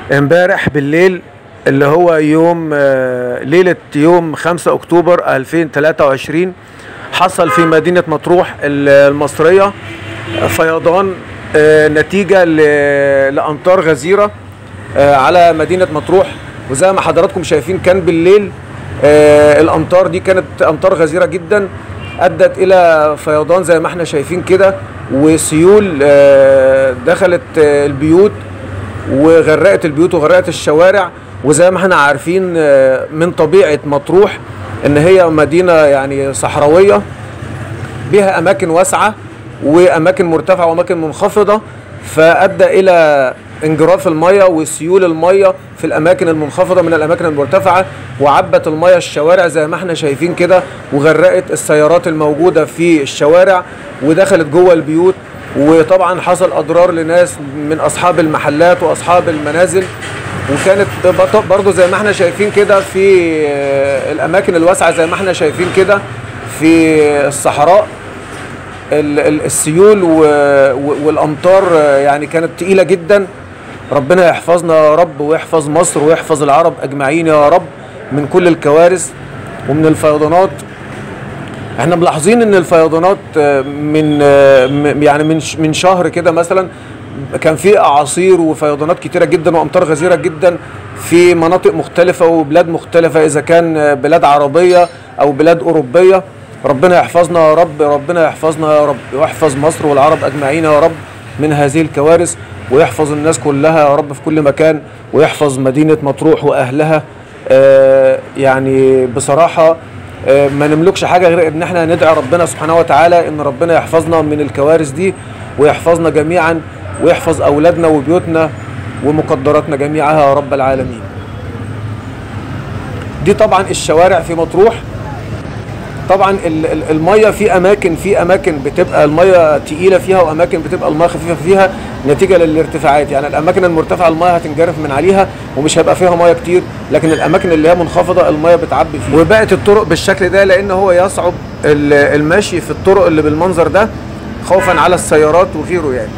امبارح بالليل اللي هو يوم آه، ليلة يوم 5 أكتوبر 2023 حصل في مدينة مطروح ال- المصرية فيضان آه، نتيجة ل- لأمطار غزيرة آه، على مدينة مطروح وزي ما حضراتكم شايفين كان بالليل آه، الأمطار دي كانت أمطار غزيرة جدا أدت إلى فيضان زي ما احنا شايفين كده وسيول آه، دخلت آه، البيوت وغرقت البيوت وغرقت الشوارع وزي ما احنا عارفين آه، من طبيعة مطروح ان هي مدينة يعني صحراوية بها اماكن واسعة واماكن مرتفعة واماكن منخفضة فادى الى انجراف المية وسيول المية في الاماكن المنخفضة من الاماكن المرتفعة وعبت المية الشوارع زي ما احنا شايفين كده وغرقت السيارات الموجودة في الشوارع ودخلت جوه البيوت وطبعا حصل اضرار لناس من اصحاب المحلات واصحاب المنازل وكانت بط- برضو زي ما احنا شايفين كده في آه، الاماكن الواسعه زي ما احنا شايفين كده في الصحراء ال- ال- السيول و- و- والامطار آه، يعني كانت تقيله جدا ربنا يحفظنا يا رب ويحفظ مصر ويحفظ العرب اجمعين يا رب من كل الكوارث ومن الفيضانات احنا ملاحظين ان الفيضانات آه، من آه، م- يعني من ش- من شهر كده مثلا كان في اعاصير وفيضانات كتيره جدا وامطار غزيره جدا في مناطق مختلفه وبلاد مختلفه اذا كان آه، بلاد عربيه او بلاد اوروبيه ربنا يحفظنا يا رب ربنا يحفظنا يا رب ويحفظ مصر والعرب اجمعين يا رب من هذه الكوارث ويحفظ الناس كلها يا رب في كل مكان ويحفظ مدينه مطروح واهلها آه، يعني بصراحه آه، ما نملكش حاجه غير ان احنا ندعي ربنا سبحانه وتعالى ان ربنا يحفظنا من الكوارث دي ويحفظنا جميعا ويحفظ اولادنا وبيوتنا ومقدراتنا جميعها يا رب العالمين. دي طبعا الشوارع في مطروح طبعا ال- ال- الميه في اماكن في اماكن بتبقى الميه تقيله فيها واماكن بتبقى الميه خفيفه فيها نتيجه للارتفاعات يعني الاماكن المرتفعه الميه هتنجرف من عليها ومش هيبقى فيها ميه كتير لكن الاماكن اللي هي منخفضه الميه بتعبي فيها وبقت الطرق بالشكل ده لان هو يصعب ال- المشي في الطرق اللي بالمنظر ده خوفا على السيارات وغيره يعني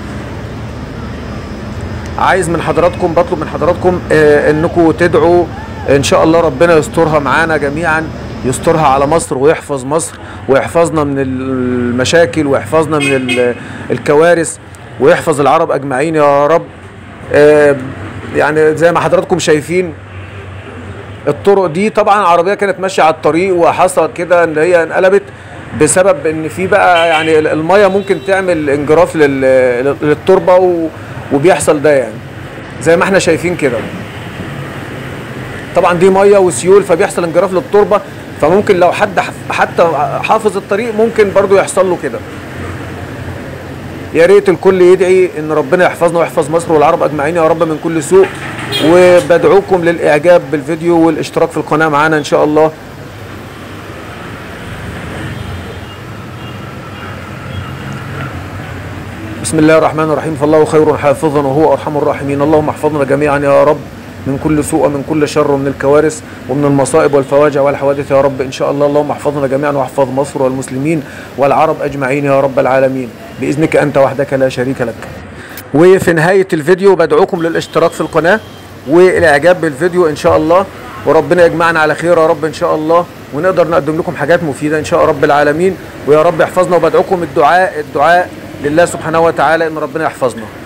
عايز من حضراتكم بطلب من حضراتكم آه، انكم تدعوا ان شاء الله ربنا يسترها معانا جميعا يسترها على مصر ويحفظ مصر ويحفظنا من المشاكل ويحفظنا من ال- الكوارث ويحفظ العرب اجمعين يا رب آه، يعني زي ما حضراتكم شايفين الطرق دي طبعا عربيه كانت ماشيه على الطريق وحصل كده ان هي انقلبت بسبب ان في بقى يعني ال- الميه ممكن تعمل انجراف لل- للتربه و- وبيحصل ده يعني زي ما احنا شايفين كده طبعا دي ميه وسيول فبيحصل انجراف للتربه فممكن لو حد ح- حتى حافظ الطريق ممكن برضو يحصل له كده يا ريت الكل يدعي ان ربنا يحفظنا ويحفظ مصر والعرب اجمعين يا رب من كل سوء وبدعوكم للاعجاب بالفيديو والاشتراك في القناه معانا ان شاء الله بسم الله الرحمن الرحيم فالله خير حافظا وهو ارحم الراحمين اللهم احفظنا جميعا يا رب من كل سوء ومن كل شر ومن الكوارث ومن المصائب والفواجع والحوادث يا رب ان شاء الله اللهم احفظنا جميعا واحفظ مصر والمسلمين والعرب اجمعين يا رب العالمين باذنك انت وحدك لا شريك لك وفي نهايه الفيديو بدعوكم للاشتراك في القناه والاعجاب بالفيديو ان شاء الله وربنا يجمعنا على خير يا رب ان شاء الله ونقدر نقدم لكم حاجات مفيده ان شاء رب العالمين ويا رب يحفظنا وبدعوكم الدعاء الدعاء لله سبحانه وتعالى ان ربنا يحفظنا